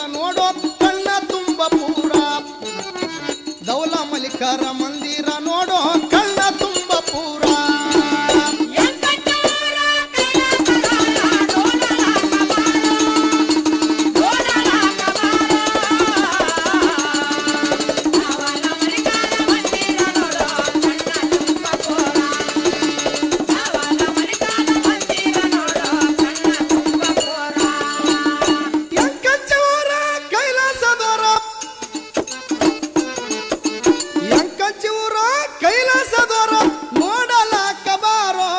ನೋಡೋ ಕಣ್ಣ ತುಂಬ ಪೂರ ದೌಲ ಮಲಿಕರ ಮಂದಿರ ನೋಡೋ ಕಣ್ಣ ತುಂಬ ಪೂರ ಎಂಕಂಚವರ ಕೈಲಾಸದವರ ಎಂಕಂಚೂರ ಕೈಲಾಸದವರ ನೋಡಲಾಕ ಬಾರೋ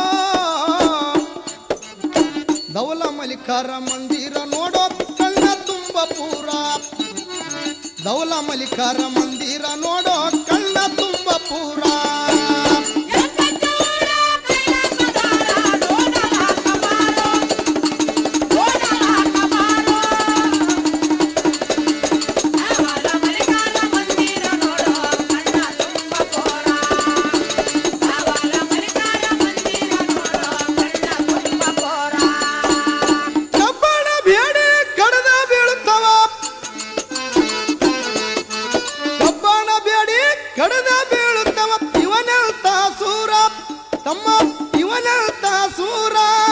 ದೌಲ ಮಲಿಕರ ಮಂದಿರ ನೋಡೋ ಕಣ್ಣ ತುಂಬ ಪೂರ ದೌಲ ಮಲಿಕರ ಮಂದಿರ ನೋಡೋ ಕಣ್ಣ ತುಂಬ ಪೂರ ಕಬ್ಬಣ ಬೇಡಿ ಕಡದ ಬೀಳುತ್ತವ ಕಬ್ಬಣ ಬೇಡಿ ಕಡದ ಬೀಳುತ್ತವ ಇವನೆಲ್ತ ಸೂರ ತಮ್ಮ ಇವನೆಲ್ತ ಸೂರ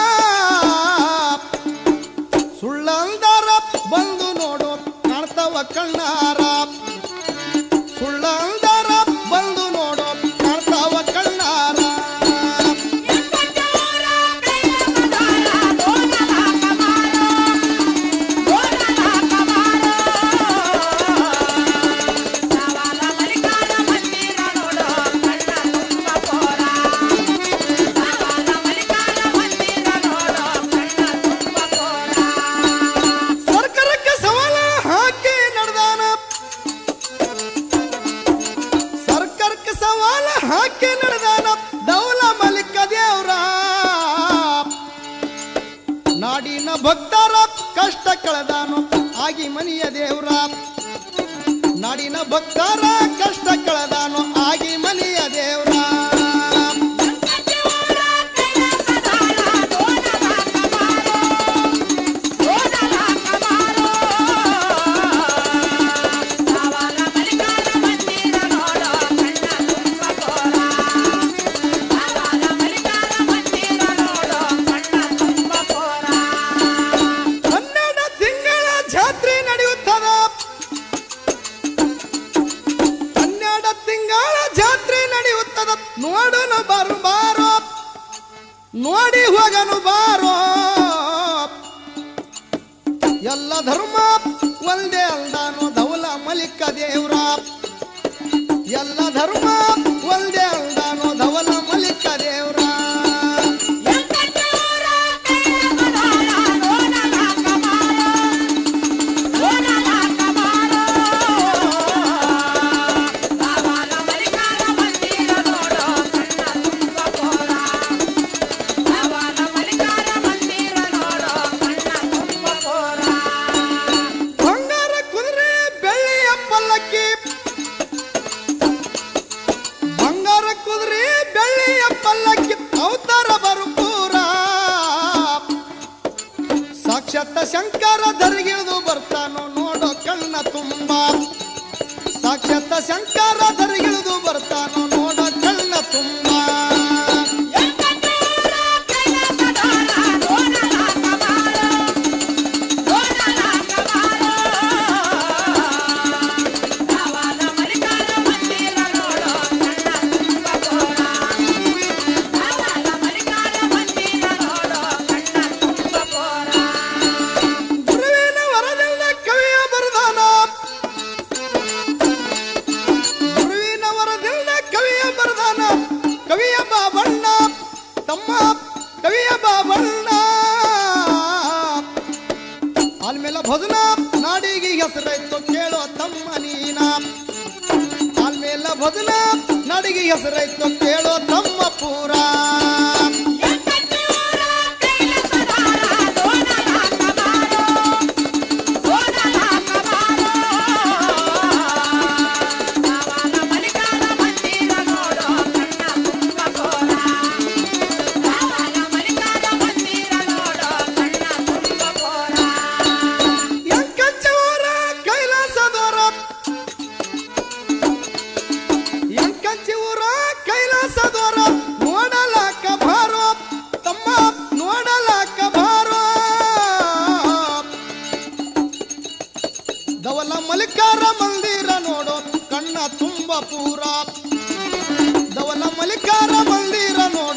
ಸುಳ್ಳಂದಾರ ಬಂದು ನೋಡು ಕಾಣ್ತವ ಕಣ್ಣಾರ ಸುಳ್ಳಂದಾರ ಬಂದು ನೋಡು ಕಾಣ್ತವ ಕಣ್ಣಾರ ಸರ್ಕಾರಕ್ಕೆ ಸವಾಲ ಹಾಕಿ ನಡೆದಾನ ಸರ್ಕಾರಕ್ಕೆ ಸವಾಲ ಹಾಕಿ ನಡೆದಾನ ದೌಲ ಮಲಿಕ ದೇವ್ರ ನಾಡಿನ ಭಕ್ತರ ಕಷ್ಟ ಕಳೆದಾನು ಆಗಿ ಮನಿಯ ದೇವ್ರ ನಾಡಿನ ಭಕ್ತರ ಕಷ್ಟ ಕಳೆದಾನು ಆಗಿ ಮನಿಯ ದೇವ್ರ ಹನ್ನೆರಡು ತಿಂಗಳ ಜಾತ್ರೆ ನಡೆಯುತ್ತದ ಹನ್ನೆರಡು ತಿಂಗಳ ಜಾತ್ರೆ ನಡೆಯುತ್ತದ ನೋಡನು ಬಾರು ಬಾರೋ ನೋಡಿ ಹೋಗನು ಬಾರೋ ಎಲ್ಲ ಧರ್ಮ ಒಂದೇ ಅಲ್ದಾನು ಧೌಲ ಮಲಿಕ ದೇವ್ರ ಎಲ್ಲ ಧರ್ಮ ಒಂದೇ ಅಲ್ದಾನು ಧವಲ ಮಲಿಕ ದೇವ್ರ ಬಂಗಾರ ಕುದುರೆ ಬೆಳ್ಳಿಯ ಪಲ್ಲಕ್ಕಿ ಬಂಗಾರ ಕುದುರೆ ಬೆಳ್ಳಿಯ ಪಲ್ಲಕ್ಕಿ ಅವತಾರ ಬರುಪೂರ ಸಾಕ್ಷಾತ್ ಶಂಕರ ಧರಿಗಿಳಿದು ಬರ್ತಾನೋ ನೋಡೋ ಕಣ್ಣ ತುಂಬ ಸಾಕ್ಷಾತ್ ಶಂಕರ ಧರಿಗಿಳಿದು ಬರ್ತಾನೋ ನೋಡೋ ಕಣ್ಣ ತುಂಬ ಗುರುವಿನ ವರದಿಂದ ಕವಿಯ ಬರದಾನ ಗುರುವಿನ ವರದಿಂದ ಕವಿಯ ಬರದಾನ ಕವಿಯ ಬಾಬಣ್ಣ ತಮ್ಮ ಕವಿಯ ಬಾಬಣ್ಣ ಆಲ್ಮೇಲ ಭಜನ ನಾಡಿಗೆ ಹೆಸರಾಯ್ತು ಕೇಳೋ ತಮ್ಮ ನೀನ ಆಲ್ಮೇಲ ಭಜನ ನಾಡಿಗೆ ಹೆಸರಾಯ್ತು ಕೇಳೋ ತಮ್ಮ ಪೂರ ಎಂಕಂಚವರ ದವಲ ಮಲಿಕಾರ ಮಂದಿರ ನೋಡೋ ಕಣ್ಣ ತುಂಬ ಪೂರ ದವಲ ಮಲಿಕಾರ ಮಂದಿರ ನೋಡೋ